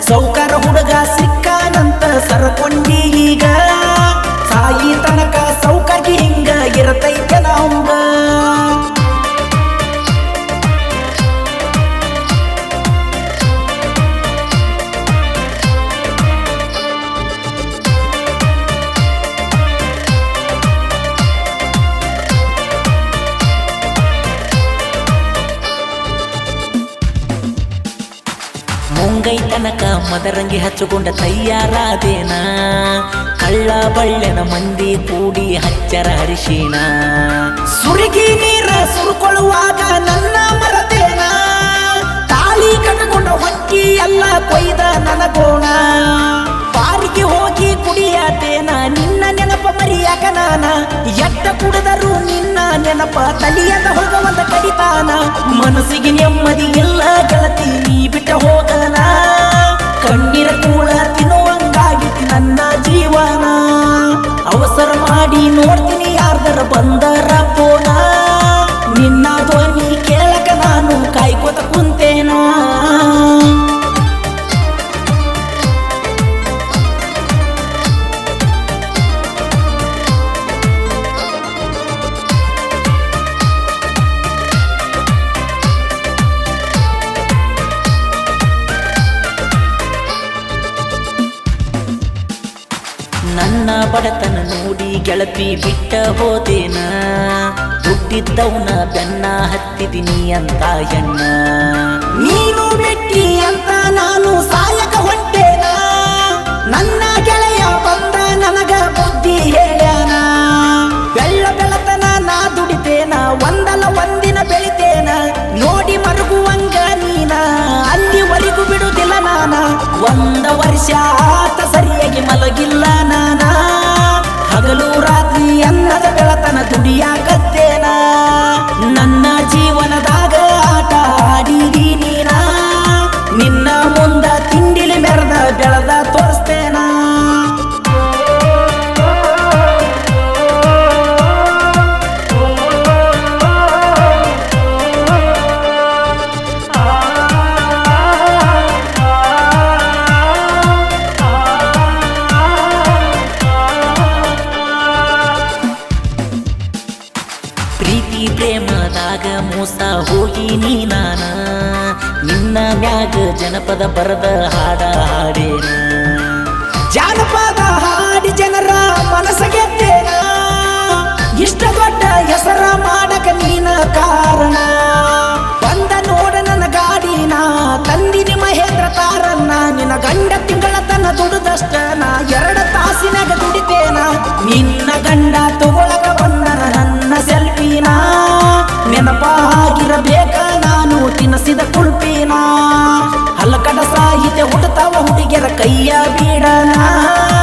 ಸೌಕರ ಹುಡುಗ ಸಿಕ್ಕಾನಂತ ಸರಕೊಂಡಿ ಈಗ ಸಾಯಿ ತನಕ ಸೌಕರ್ಗಿ ಹಿಂಗ ಇರತೈತೆ ನವಂಗ ಮುಂಗೈ ತನಕ ಮದರಂಗಿ ಹಚ್ಚಿಕೊಂಡ ತಯ್ಯಾರಾದೇನ ಕಳ್ಳ ಬಳ್ಳೆನ ಮಂದಿ ಕೂಡಿ ಹಚ್ಚರ ಹರಿಶಿನ ಸುರುಗಿ ನೀರ ಸುರುಕೊಳ್ಳುವಾಗ ನನ್ನ ಮರತೇನ ತಾಳಿ ಕಟ್ಟಕೊಂಡ ಹೊಕ್ಕಿ ಎಲ್ಲ ಕೊಯ್ದ ನನಗೋಣ ಬಾರಿಗೆ ಹೋಗಿ ಕುಡಿಯಾತೇನ ನಿನ್ನ ನೆನಪ ಮರಿಯಾಕ ನಾನ ಎಟ್ಟ ಕುಡಿದರು ನಿನ್ನ ನೆನಪ ತಲಿಯದ ಹೋಗವಂತ ಕಡಿತಾನ ಮನಸ್ಸಿಗೆ ನೆಮ್ಮದಿ ಎಲ್ಲ ಗೆಳತಿ ನೀ ಬಿಟ್ಟ ಹೋಗನ ಕಣ್ಣೀರ ಕೂಳ ತಿನ್ನುವಂಗಾಗಿತ್ತು ನನ್ನ ಜೀವನ ಅವಸರ ಮಾಡಿ ನೋಡ್ತೀನಿ ಯಾರ್ದರ ಬಂದರ ಪೋನ ನಿನ್ನ ಧ್ವನಿ ಕೇಳಕ ನಾನು ಕಾಯ್ಕೋತ ಕುಂತೇನಾ ನನ್ನ ಬಡತನ ನೋಡಿ ಗೆಳತಿ ಬಿಟ್ಟ ಹೋದೇನ ದುಡ್ಡಿದ್ದವನ ಬೆನ್ನ ಹತ್ತಿದಿನಿ ಅಂತ ಹೆಣ್ಣ ನೀನು ಬಿಟ್ಟಿ ಅಂತ ನಾನು ಸಾಯಕ ಹೊಂಟೇನ ನನ್ನ ಗೆಳೆಯ ಬಂದ ನನಗ ಬುದ್ಧಿ ಹೇಳ್ಯಾನ ಬೆಳ್ಳ ಬೆಳತನ ನಾ ದುಡಿತೇನ ಒಂದಲ್ಲ ಒಂದಿನ ಬೆಳಿತೇನ ನೋಡಿ ಮರುಗುವಂಗ ನೀನ ಅಲ್ಲಿವರೆಗೂ ಬಿಡುದಿಲ್ಲ ನಾನ ಒಂದ ವರ್ಷ ಆತ ಸರಿಯಾಗಿ ಮಲಗಿಲ್ಲ ನಾನ ಹಗಲು ರಾತ್ರಿ ಅನ್ನದ ಬೆಳತನ ದುಡಿಯಾಕತ್ತೇನ ನನ್ನ ಜೀವನದಾಗ ಆಟ ಆಡಿದಿ ನೀನ ನಿನ್ನ ಮುಂದ ತಿಂಡಿಲಿ ಮೆರೆದ ಬೆಳೆದ ತೋರಿಸ್ತೇನ ಪ್ರೀತಿ ಪ್ರೇಮದಾಗ ಮೋಸ ಹೋಗಿ ನೀ ನಾನ ನಿನ್ನ ಮ್ಯಾಗ ಜನಪದ ಬರದ ಹಾಡ ಹಾಡೇನ ಜಾನಪದ ಹಾಡಿ ಜನರ ಮನಸ್ಸ ಗೆದ್ದೇನ ಇಷ್ಟ ದೊಡ್ಡ ಹೆಸರ ಮಾಡಕ ನೀನ ಕಾರಣ ಬಂದ ನೋಡ ನನ್ನ ಗಾಡಿನ ತಂದಿನಿ ಮಹೇಂದ್ರ ತಾರನ್ನ ನಿನ್ನ ಗಂಡ ತಿಂಗಳ ತನ ದುಡಿದಷ್ಟ ನಾ ಎರಡ ತಾಸಿನಾಗ ದುಡಿತೇನ ನಿನ್ನ ಗಂಡ ತಗೊಳಕ ಬಂದನ ನನ್ನ ಸೆಲ್ಫಿನ ನೆನಪಾಗಿರಬೇಕ ನಾನು ತಿನಸಿದ ಕುಲ್ಪಿನ ಹಲ್ಲಕಡ ಸಾಹಿತ್ಯ ಹುಟ್ಟತಾವ ಹುಡುಗಿಯರ ಕೈಯ ಬೀಡನ